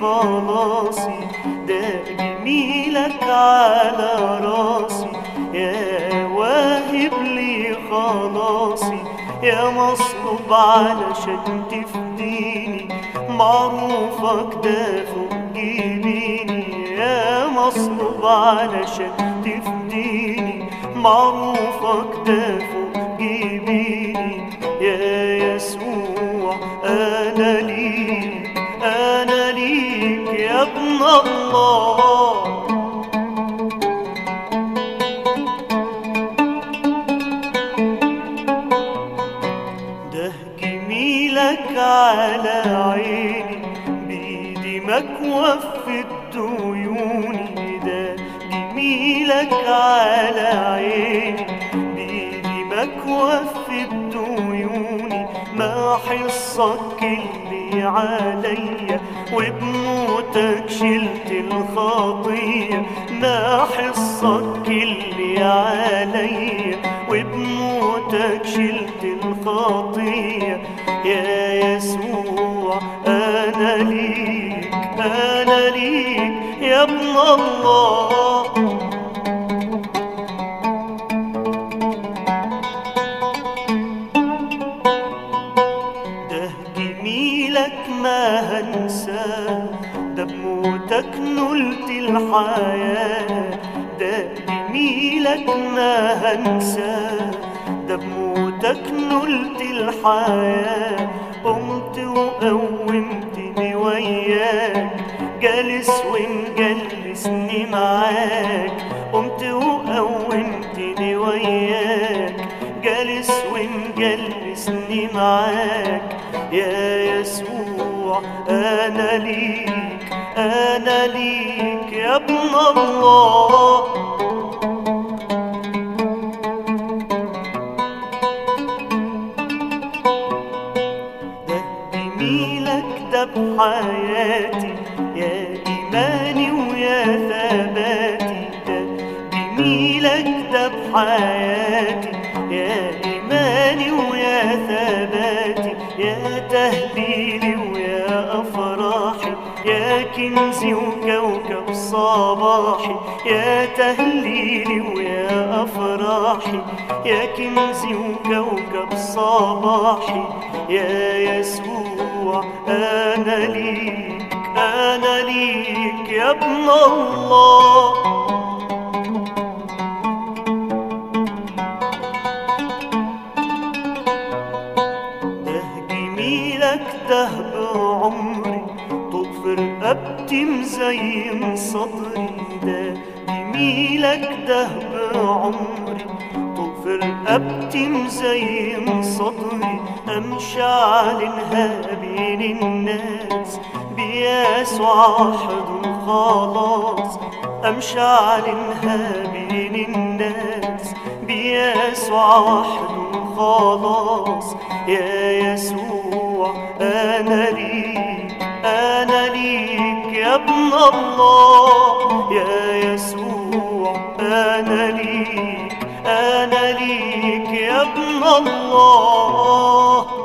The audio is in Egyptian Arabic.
خلاصي ده جميلك على راسي يا واهب لي خلاصي يا مصلوب علشان تفديني معروفك ده فوق جبيني يا مصلوب علشان تفديني معروفك ده فوق جبيني يا يسوع أنا ليك أنا ليك يا ابن الله ده جميلك على عيني بيدي مكوف ديوني ده جميلك على عيني بيدي مكوف ديوني ما حصك اللي عليا وبموتك شلت الخطية ما حصك اللي عليا وبموتك شلت الخطية يا يسوع أنا ليك أنا ليك يا ابن الله ده جميلك ما هنساه ده بموتك نلت الحياة ده جميلك ما هنساه ده بموتك نلت الحياة قمت وقومتني وياك جالس ونجلسني معاك قمت وقومتني وياك جالس ونجلسني معاك يا يسوع أنا ليك أنا ليك يا ابن الله ده جميلك ده بحياتي يا إيماني ويا ثباتي ده جميلك ده بحياتي يا إيماني ويا ثباتي يا تهليلي ويا أفراحي يا كنزي وكوكب صباحي يا تهليلي ويا أفراحي يا كنزي وكوكب صباحي يا يسوع أنا ليك أنا ليك يا ابن الله ده جميلك ده بعمري طوق في رقبتي مزين صدري ده جميلك ده بعمري طوق في رقبتي مزين صدري امشي اعلنها بين الناس بيسوع وحده خلاص امشي اعلنها بين الناس بيسوع وحده خلاص يا يسوع أنا ليك أنا ليك يا ابن الله يا يسوع أنا ليك أنا ليك يا ابن الله